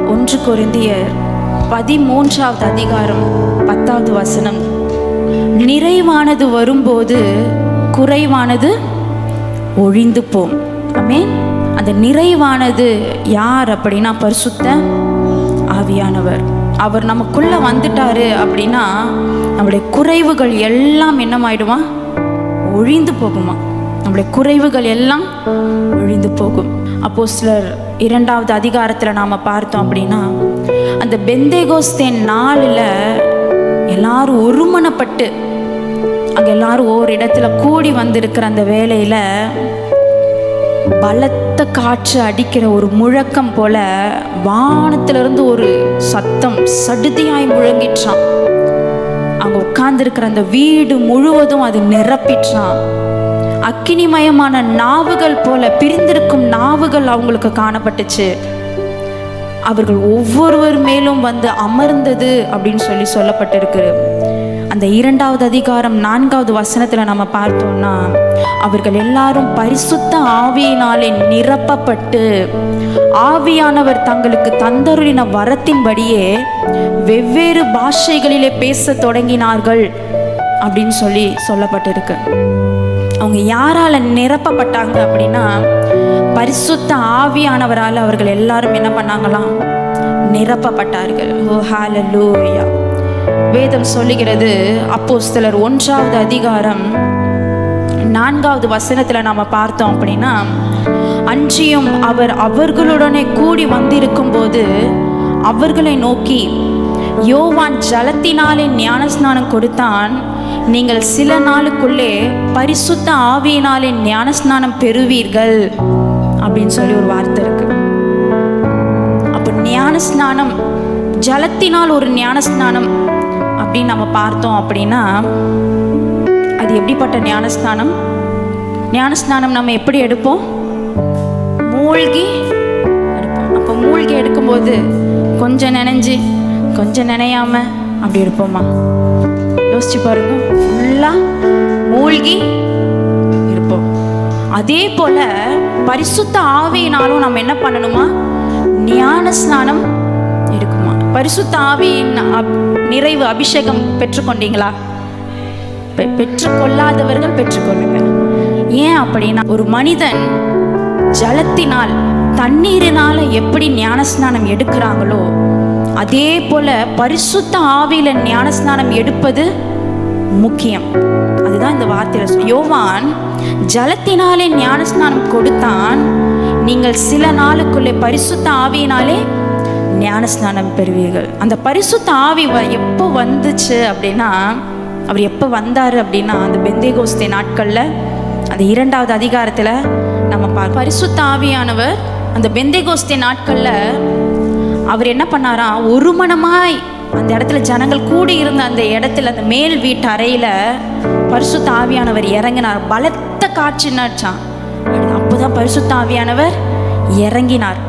ஒன்று கொரிந்தியர் பதிமூன்றாவது அதிகாரம் பத்தாவது வசனம் நிறைவானது வரும்போது குறைவானது ஒழிந்து போம் ஆமென் அந்த நிறைவானது யார் அப்படின்னா பரிசுத்த ஆவியானவர் அவர் நமக்குள்ள வந்துட்டாரு அப்படின்னா நம்முடைய குறைவுகள் எல்லாம் என்னமாயிடுமா ஒழிந்து போகுமா நம்முடைய குறைவுகள் எல்லாம் ஒழிந்து போகும் அப்போ சிலர் இரண்டாவது அதிகாரத்தில் நாம் பார்த்தோம் அப்படின்னா அந்த பெந்தேகோஸ்தேன் நாளில் எல்லாரும் ஒருமனப்பட்டு அங்கே எல்லாரும் ஒவ்வொரு இடத்துல கூடி வந்திருக்கிற அந்த வேலையில் பலத்த காற்று அடிக்கிற ஒரு முழக்கம் போல வானத்திலிருந்து ஒரு சத்தம் சடுதியாய் முழங்கிற்றான் அங்க உட்கார்ந்திருக்கிற அந்த வீடு முழுவதும் அது நிரப்பிற்றான் அக்கினிமயமான நாவுகள் போல பிரிந்திருக்கும் நாவுகள் அவங்களுக்கு காணப்பட்டுச்சு அவர்கள் ஒவ்வொருவர் மேலும் வந்து அமர்ந்தது அப்படின்னு சொல்லி சொல்லப்பட்டிருக்கு அந்த இரண்டாவது அதிகாரம் நான்காவது வசனத்துல நம்ம பார்த்தோம்னா அவர்கள் எல்லாரும் பரிசுத்த ஆவியினாலே நிரப்பப்பட்டு ஆவியானவர் தங்களுக்கு தந்தருளின வரத்தின்படியே வெவ்வேறு பாஷைகளிலே பேச தொடங்கினார்கள் அப்படின்னு சொல்லி சொல்லப்பட்டிருக்கு அவங்க யாரால நிரப்பப்பட்டாங்க அப்படின்னா பரிசுத்த ஆவியானவரால் அவர்கள் எல்லாரும் என்ன பண்ணாங்களாம் நிரப்பப்பட்டார்கள் ஓ ஹalleluya வேதம் சொல்லுகிறது அப்போஸ்தலர் ஒன்றாவது அதிகாரம் நான்காவது வசனத்துல நாம பார்த்தோம் அப்படின்னா அன்றியும் அவர் அவர்களுடனே கூடி வந்திருக்கும் போது அவர்களை நோக்கி யோவான் ஜலத்தினாலே ஞானஸ்நானம் கொடுத்தான் நீங்கள் சில நாளுக்குள்ளே பரிசுத்த ஆவியினாலே ஞானஸ்நானம் பெறுவீர்கள் அப்படின்னு சொல்லி ஒரு வார்த்தை இருக்கு அப்போ ஞானஸ்நானம் ஜலத்தினால் ஒரு ஞானஸ்நானம் அப்படின்னு நம்ம பார்த்தோம் அப்படின்னா அது எப்படிப்பட்ட ஞானஸ்நானம் ஞானஸ்நானம் நம்ம எப்படி எடுப்போம் மூழ்கி எடுப்போம் அப்போ மூழ்கி எடுக்கும்போது கொஞ்சம் நனைஞ்சு கொஞ்சம் நனையாம அப்படி இருப்போமா யோசிச்சு பாருங்க ஃபுல்லாக மூழ்கி இருப்போம் அதே போல பரிசுத்த ஆவியினாலும் நம்ம என்ன பண்ணணுமா ஞான ஸ்நானம் இருக்குமா பரிசுத்த ஆவியின் அப்- நிறைவு அபிஷேகம் பெற்றுக்கொண்டீங்களா பெ- பெற்றுக்கொள்ளாதவர்கள் பெற்றுக்கொள்ளுங்க ஏன் அப்படின்னா ஒரு மனிதன் ஜலத்தினால் தண்ணீரினால எப்படி ஞானஸ்நானம் எடுக்கிறாங்களோ அதே போல பரிசுத்த ஆவியில ஞானஸ்நானம் எடுப்பது முக்கியம் அதுதான் இந்த வார்த்தையில சொல்லு. யோவான் ஜலத்தினாலே ஞானஸ்நானம் கொடுத்தான் நீங்கள் சில நாளுக்குள்ளே பரிசுத்த ஆவியினாலே ஞானஸ்நானம் பெறுவீர்கள் அந்த பரிசுத்த ஆவி வ- எப்போ வந்துச்சு அப்படின்னா அவர் எப்போ வந்தார் அப்படின்னா அந்த பெந்தேகோஸ்தே நாட்களில் அந்த இரண்டாவது அதிகாரத்தில் நம்ம பார்க்க பரிசுத்த ஆவியானவர் அந்த பெந்தேகோஸ்தே நாட்களில் அவர் என்ன பண்ணாராம் ஒரு மனமாய் அந்த இடத்துல ஜனங்கள் கூடி இருந்த அந்த இடத்துல அந்த மேல் வீட்டு அறையில் பரிசுத்த ஆவியானவர் இறங்கினார் பலத்த காட்சி என்னாச்சான் அப்போதான் பரிசுத்த ஆவியானவர் இறங்கினார்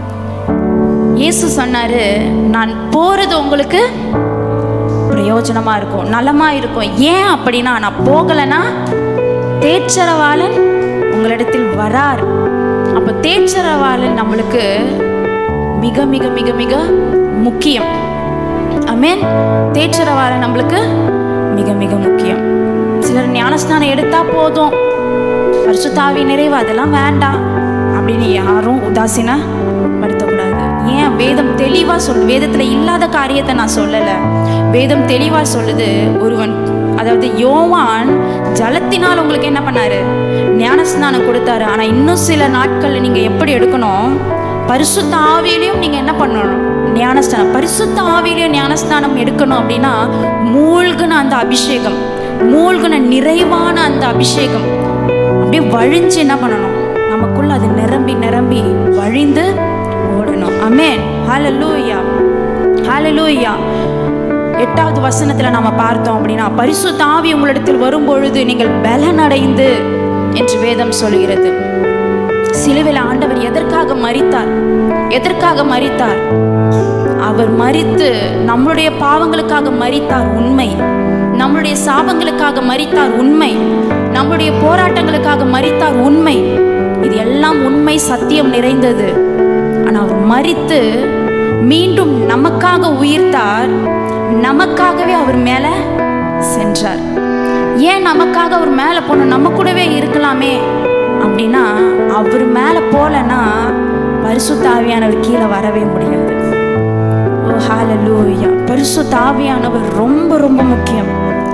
இயேசு சொன்னாரு நான் போறது உங்களுக்கு பிரயோஜனமா இருக்கும் நலமா இருக்கும் ஏன் அப்படின்னா நான் போகலைன்னா தேச்சரவாளன் உங்களிடத்தில் வரார் அப்போ தேச்சரவாளன் நம்மளுக்கு மிக மிக மிக மிக முக்கியம் அமேன் தேச்சரவாளன் நம்மளுக்கு மிக மிக முக்கியம் சிலர் ஞானஸ்நானம் எடுத்தா போதும் பரிசுத்தாவி நிறைவு அதெல்லாம் வேண்டாம் அப்படின்னு யாரும் உதாசீன படுத்தக்கூடாது ஏன் வேதம் தெளிவாக சொல் வேதத்தில் இல்லாத காரியத்தை நான் சொல்லலை வேதம் தெளிவாக சொல்லுது ஒருவன் அதாவது யோவான் ஜலத்தினால் உங்களுக்கு என்ன பண்ணாரு ஞானஸ்நானம் கொடுத்தாரு ஆனால் இன்னும் சில நாட்களில் நீங்கள் எப்படி எடுக்கணும் பரிசுத்த ஆவியிலையும் நீங்கள் என்ன பண்ணணும் ஞானஸ்நானம் பரிசுத்த ஆவியிலையும் ஞானஸ்நானம் எடுக்கணும் அப்படின்னா மூழ்குன அந்த அபிஷேகம் மூழ்குன நிறைவான அந்த அபிஷேகம் அப்படியே வழிஞ்சு என்ன பண்ணணும் நமக்குள்ள அது நிரம்பி நிரம்பி வழிந்து ஓடணும் அமேன் ஹalleluya ஹalleluya எட்டாவது வசனத்துல நாம பார்த்தோம் அப்படின்னா பரிசுத்த ஆவி உங்களிடத்தில் வரும்பொழுது நீங்கள் பலனடைந்து என்று வேதம் சொல்கிறது சிலுவையில் ஆண்டவர் எதற்காக மரித்தார் எதற்காக மரித்தார் அவர் மரித்து நம்மளுடைய பாவங்களுக்காக மரித்தார் உண்மை நம்மளுடைய சாபங்களுக்காக மரித்தார் உண்மை நம்மளுடைய போராட்டங்களுக்காக மரித்தார் உண்மை இது எல்லாம் உண்மை சத்தியம் நிறைந்தது ஆனால் அவர் மரித்து மீண்டும் நமக்காக உயிர்த்தார் நமக்காகவே அவர் மேலே சென்றார் ஏன் நமக்காக அவர் மேலே போன நம்ம கூடவே இருக்கலாமே அப்படின்னா அவர் மேலே போகலன்னா பரிசுத்த ஆவியானவர் கீழே வரவே முடியாது ஓ ஹalleluya பரிசுத்த ஆவியானவர் ரொம்ப ரொம்ப முக்கியம்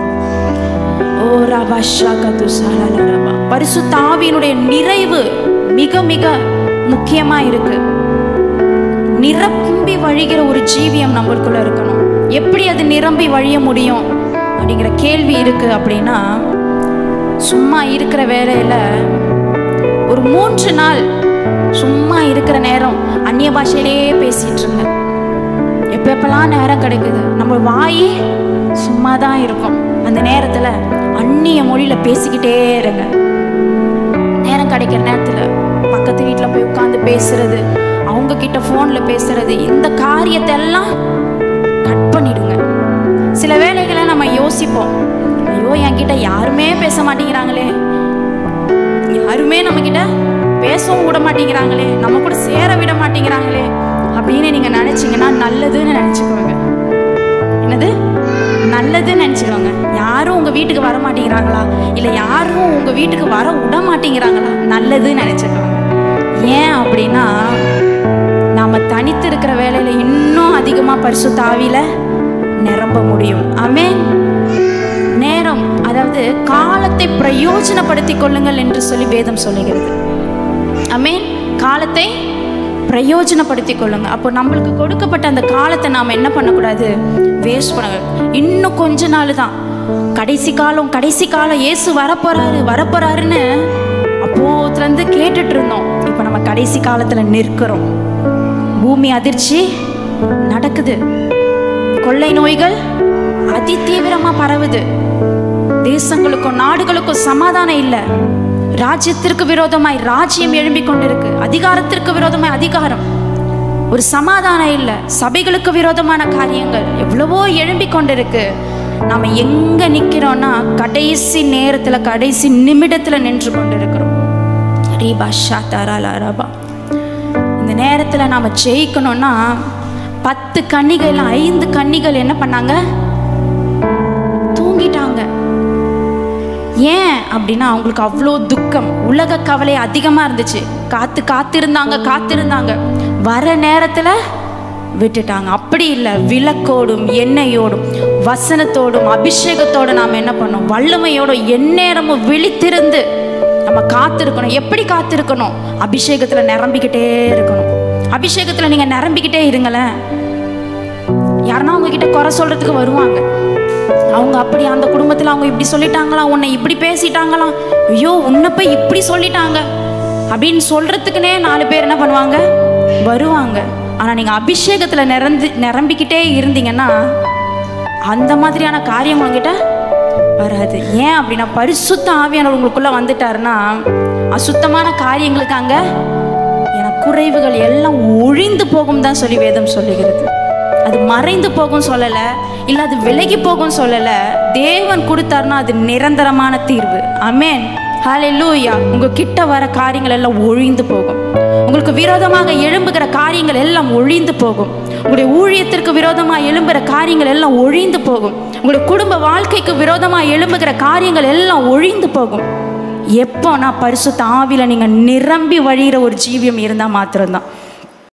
ஓ ரபா ஷகது சலலரபா பரிசுத்த ஆவியினுடைய நிறைவு மிக மிக முக்கியமா இருக்கு நிரம்பி வழிகிற ஒரு ஜீவியம் நம்மளுக்குள்ள இருக்கணும் எப்படி அது நிரம்பி வழிய முடியும் அப்படிங்கிற கேள்வி இருக்கு அப்படின்னா சும்மா இருக்கிற வேலையில ஒரு மூன்று நாள் சும்மா இருக்கிற நேரம் அந்நிய பாஷையிலேயே பேசிட்டு இருங்க எப்ப எப்பெல்லாம் நேரம் கிடைக்குது நம்ம வாய் சும்மா தான் இருக்கும் அந்த நேரத்துல அந்நிய மொழியில பேசிக்கிட்டே இருங்க நேரம் கிடைக்கிற நேரத்துல பக்கத்து வீட்டுல போய் உட்காந்து பேசுறது அவங்க கிட்ட போன்ல பேசுறது இந்த காரியத்தை எல்லாம் கட் பண்ணிடுங்க சில வேளைகளை நம்ம யோசிப்போம் ஐயோ என்கிட்ட யாருமே பேச மாட்டேங்கிறாங்களே யாருமே நம்ம கிட்ட பேசவும் விட மாட்டேங்கிறாங்களே நம்ம கூட சேர விட மாட்டேங்கிறாங்களே அப்படின்னு நீங்க நினைச்சீங்கன்னா நல்லதுன்னு நினைச்சுக்கோங்க என்னது நல்லதுன்னு நினைச்சுக்கோங்க யாரும் உங்க வீட்டுக்கு வர மாட்டேங்கிறாங்களா இல்ல யாரும் உங்க வீட்டுக்கு வர விட மாட்டேங்கிறாங்களா நல்லதுன்னு நினைச்சுக்கோங்க ஏன் அப்படின்னா நாம தனித்து இருக்கிற வேலையில இன்னும் அதிகமா பரிசுத்த ஆவியில நிரம்ப முடியும் ஆமென் நேரம் அதாவது காலத்தை பிரயோஜனப்படுத்திக் கொள்ளுங்கள் என்று சொல்லி வேதம் சொல்லுகிறது ஆமென் காலத்தை பிரயோஜனப்படுத்திக் கொள்ளுங்க அப்போ நம்மளுக்கு கொடுக்கப்பட்ட அந்த காலத்தை நாம் என்ன பண்ணக்கூடாது வேஸ்ட் பண்ண இன்னும் கொஞ்ச நாள் தான் கடைசி காலம் கடைசி காலம் இயேசு வரப்போறாரு வரப்போறாருன்னு அப்போத்துலேருந்து கேட்டுட்டு இருந்தோம் இப்போ நம்ம கடைசி காலத்தில் நிற்கிறோம் பூமி அதிர்ச்சி நடக்குது கொள்ளை நோய்கள் அதி தீவிரமா பரவுது தேசங்களுக்கும் நாடுகளுக்கும் சமாதானம் இல்லை ராஜ்யத்திற்கு விரோதமாய் ராஜ்யம் எழும்பிக் கொண்டிருக்கு அதிகாரத்திற்கு விரோதமாய் அதிகாரம் ஒரு சமாதானம் இல்லை சபைகளுக்கு விரோதமான காரியங்கள் எவ்வளவோ எழும்பிக் கொண்டிருக்கு நாம எங்க நிக்கிறோம்னா கடைசி நேரத்துல கடைசி நிமிடத்துல நின்று கொண்டிருக்கிறோம் ரீபா ஷாத்தாரா ரபா இந்த நேரத்துல நாம ஜெயிக்கணும்னா பத்து கன்னிகள் ஐந்து கன்னிகள் என்ன பண்ணாங்க தூங்கிட்டாங்க ஏன் அப்படின்னா அவங்களுக்கு அவ்வளோ துக்கம் உலக கவலை அதிகமாக இருந்துச்சு காத்து காத்திருந்தாங்க காத்திருந்தாங்க வர நேரத்தில் விட்டுட்டாங்க அப்படி இல்லை விளக்கோடும் எண்ணெயோடும் வசனத்தோடும் அபிஷேகத்தோடும் நாம் என்ன பண்ணோம் வல்லமையோடும் எந்நேரமும் விழித்திருந்து நம்ம காத்திருக்கணும் எப்படி காத்திருக்கணும் அபிஷேகத்தில் நிரம்பிக்கிட்டே இருக்கணும் அபிஷேகத்தில் நீங்கள் நிரம்பிக்கிட்டே இருங்களேன் யாருன்னா உங்ககிட்ட குறை சொல்றதுக்கு வருவாங்க அவங்க அப்படி அந்த குடும்பத்தில் அவங்க இப்படி சொல்லிட்டாங்களாம் உன்னை இப்படி பேசிட்டாங்களாம் ஐயோ உன்னை போய் இப்படி சொல்லிட்டாங்க அப்படின்னு சொல்றதுக்குனே நாலு பேர் என்ன பண்ணுவாங்க வருவாங்க ஆனால் நீங்கள் அபிஷேகத்தில் நிறந்து நிரம்பிக்கிட்டே இருந்தீங்கன்னா அந்த மாதிரியான காரியம் உங்ககிட்ட வராது ஏன் அப்படின்னா பரிசுத்த ஆவியானவர் உங்களுக்குள்ள வந்துட்டாருன்னா அசுத்தமான காரியங்களுக்கு அங்க என குறைவுகள் எல்லாம் ஒழிந்து போகும் தான் சொல்லி வேதம் சொல்லுகிறது அது மறைந்து போகும் சொல்லலை இல்லை அது விலகி போகும் சொல்லலை தேவன் கொடுத்தாருன்னா அது நிரந்தரமான தீர்வு அமேன் ஹalleluya உங்க கிட்ட வர காரியங்கள் எல்லாம் ஒழிந்து போகும் உங்களுக்கு விரோதமாக எழும்புகிற காரியங்கள் எல்லாம் ஒழிந்து போகும் உங்களுடைய ஊழியத்திற்கு விரோதமாக எழும்புகிற காரியங்கள் எல்லாம் ஒழிந்து போகும் உங்களுடைய குடும்ப வாழ்க்கைக்கு விரோதமாக எழும்புகிற காரியங்கள் எல்லாம் ஒழிந்து போகும் எப்போனா பரிசுத்த ஆவியில நீங்க நிரம்பி வழிகிற ஒரு ஜீவியம் இருந்தால் மாத்திரம்தான்